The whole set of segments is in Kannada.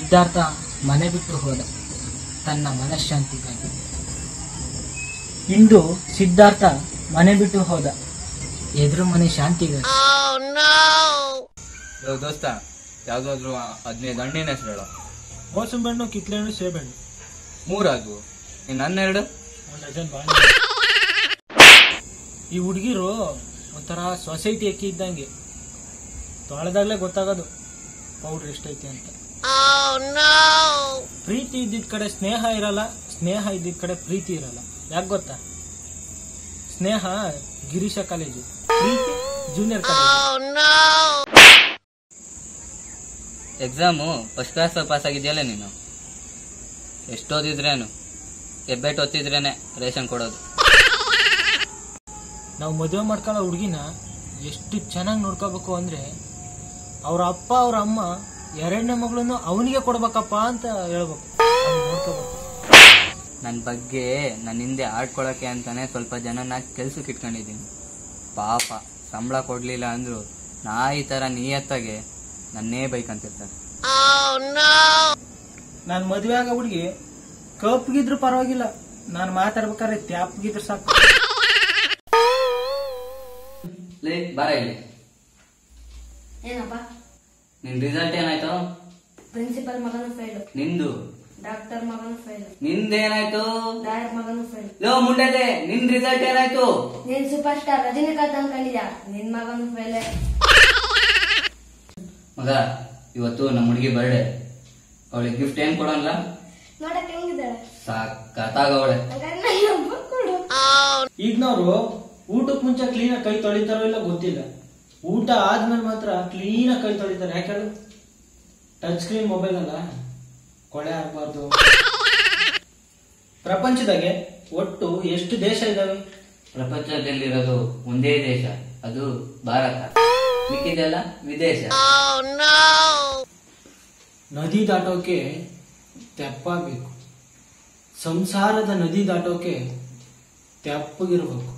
ಸಿದ್ಧಾರ್ಥ ಮನೆ ಬಿಟ್ಟು ಹೋದ ತನ್ನ ಮನಃಶಾಂತಿಗಾಗಿ ಇಂದು ಸಿದ್ಧಾರ್ಥ ಮನೆ ಬಿಟ್ಟು ಹೋದ ಎದುರು ಮನೆ ಶಾಂತಿಗಾಗಿ ಲೋ ದೋಸ್ತ ಯಾವ್ದಾದ್ರು ಹದಿನೈದು ಹಣ್ಣಿನ ಹೆಸರು ಹೇಳು ಮೋಸಂಬಣ್ಣು ಕಿತ್ಲೆಹಣ್ಣು ಸೇಬೆಹಣ್ಣು ಮೂರಾದ್ವು ಇನ್ನು ಹನ್ನೆರಡು ಒಂದು ಡಜನ್ ಬಾಳೆ ಈ ಹುಡುಗಿರು ಒಂಥರ ಸೊಸೈಟಿ ಅಕ್ಕಿ ಇದ್ದಂಗೆ ತೊಳೆದಾಗ್ಲೇ ಗೊತ್ತಾಗೋದು ಪೌಡ್ರ್ ಎಷ್ಟೈತಿ ಅಂತ ಪ್ರೀತಿ ಇದ್ದಿದ್ ಕಡೆ ಸ್ನೇಹ ಇರಲ್ಲ ಸ್ನೇಹ ಇದ್ದಿದ್ ಕಡೆ ಪ್ರೀತಿ ಇರಲ್ಲ ಯಾಕೆ ಗೊತ್ತಾ Sneha Girisha college Preethi junior college exam first class pass ಆಗಿದೆಯಲ್ಲ ನೀನು ಎಷ್ಟು ಓದಿದ್ರೇನು ಹೆಬ್ಬೆಟ್ಟು ಒತ್ತಿದ್ರೇನೆ ರೇಷನ್ ಕೊಡೋದು ನಾವು ಮದುವೆ ಮಾಡ್ಕೊಳ್ಳೋ ಹುಡುಗಿನ ಎಷ್ಟು ಚೆನ್ನಾಗಿ ನೋಡ್ಕೋಬೇಕು ಅಂದ್ರೆ ಅವ್ರ ಅಪ್ಪ ಅವ್ರ ಅಮ್ಮ ಎರಡನೇ ಮಗಳನ್ನು ಅವನಿಗೆ ಕೊಡ್ಬೇಕಪ್ಪ ಅಂತ ಹೇಳ್ಬೇಕು ಅವ್ನ್ ನೋಡ್ಕೋಬೇಕು ನನ್ನ ಬಗ್ಗೆ ನನ್ನ ಹಿಂದೆ ಆಡ್ಕೊಳಕ್ಕೆ ಅಂತಾನೆ ಸ್ವಲ್ಪ ಜನನ ಕೆಲ್ಸಕ್ಕೆ ಇಟ್ಕೊಂಡಿದ್ದೀನಿ ಪಾಪ ಸಂಬಳ ಕೊಡ್ಲಿಲ್ಲ ಅಂದ್ರು ನಾಯಿ ತರ ನಿಯತ್ತಾಗೆ ನನ್ನೇ ಬೈಕಂತಿರ್ತಾರೆ ನಾನು ಮದುವೆ ಆಗೋ ಹುಡುಗಿ ಕಪ್ಪಗಿದ್ರು ಪರವಾಗಿಲ್ಲ ನಾನು ಮಾತಾಡ್ಬೇಕಾದ್ರೆ ತ್ಯಾಪ್ಗಿದ್ರು ಸಾಕು ಲೇ ಬಾರ ಇಲ್ಲಿ ಏನಪ್ಪ ನಿನ್ ರಿಸಲ್ಟ್ ಏನಾಯ್ತು ಪ್ರಿನ್ಸಿಪಲ್ ಮಗನು ಫೇಲ್ ನಿಂದು ಡಾಕ್ಟರ್ ಮಗನು ಫೇಲ್ ನಿಂದೇನಾಯ್ತು ಲಾಯರ್ ಮಗನು ಫೇಲ್ ಲೋ ಮುಂಡೆದೆ ನಿನ್ ರಿಸಲ್ಟ್ ಏನಾಯ್ತು ನೀನ್ ಸೂಪರ್ ಸ್ಟಾರ್ ರಜನಿಕಾಂತ್ ಅನ್ಕೊಂಡಿದ್ಯಾ ನಿನ್ ಮಗನು ಫೇಲ್ ಮಗ ಇವತ್ತು ನಮ್ಮ ಹುಡುಗಿ ಬರ್ಡೇ ಅವಳಿಗೆ ಗಿಫ್ಟ್ ಏನ್ ಕೊಡೋಲ್ಲ ನೋಡಕ್ ಹೆಂಗಿದ್ದಾಳೆ ಸಾಕತ್ತಾಗವಳೆ ಕೊಡು ಈಗಿನವರು ಊಟಕ್ಕೆ ಮುಂಚೆ ಕ್ಲೀನಾಗಿ ಕೈ ತೊಳಿತಾರೋ ಇಲ್ಲ ಗೊತ್ತಿಲ್ಲ ಊಟ ಆದ್ಮೇಲೆ ಮಾತ್ರ ಕ್ಲೀನಾಗಿ ಕೈ ತೊಳಿತಾರೆ ಯಾಕೆ ಹೇಳು ಟಚ್ ಸ್ಕ್ರೀನ್ ಮೊಬೈಲ್ ಅಲ್ಲ ಕೊಳೆ ಆಗ್ಬಾರ್ದು ಪ್ರಪಂಚದಾಗೆ ಒಟ್ಟು ಎಷ್ಟು ದೇಶ ಇದಾವೆ ಪ್ರಪಂಚದಲ್ಲಿರೋದು ಒಂದೇ ದೇಶ ಅದು ಭಾರತ ಮಿಕ್ಕಿದೆಲ್ಲ ವಿದೇಶ ನದಿ ದಾಟೋಕೆ ತೆಪ್ಪ ಬೇಕು ಸಂಸಾರದ ನದಿ ದಾಟೋಕೆ ತೆಪ್ಪಗಿರ್ಬೇಕು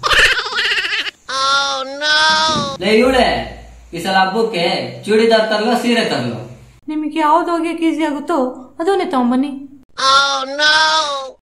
ಲೇ ಇವಳೆ ಈ ಸಲ ಹಬ್ಬಕ್ಕೆ ಚೂಡಿದಾರ್ ತರ್ಲೋ ಸೀರೆ ತರ್ಲೋ ನಿಮಗೆ ಯಾವ್ದು ಹೋಗ್ಯಕ್ಕೆ ಈಸಿ ಆಗುತ್ತೋ ಅದನ್ನೇ ತಗೊಂಬನ್ನಿ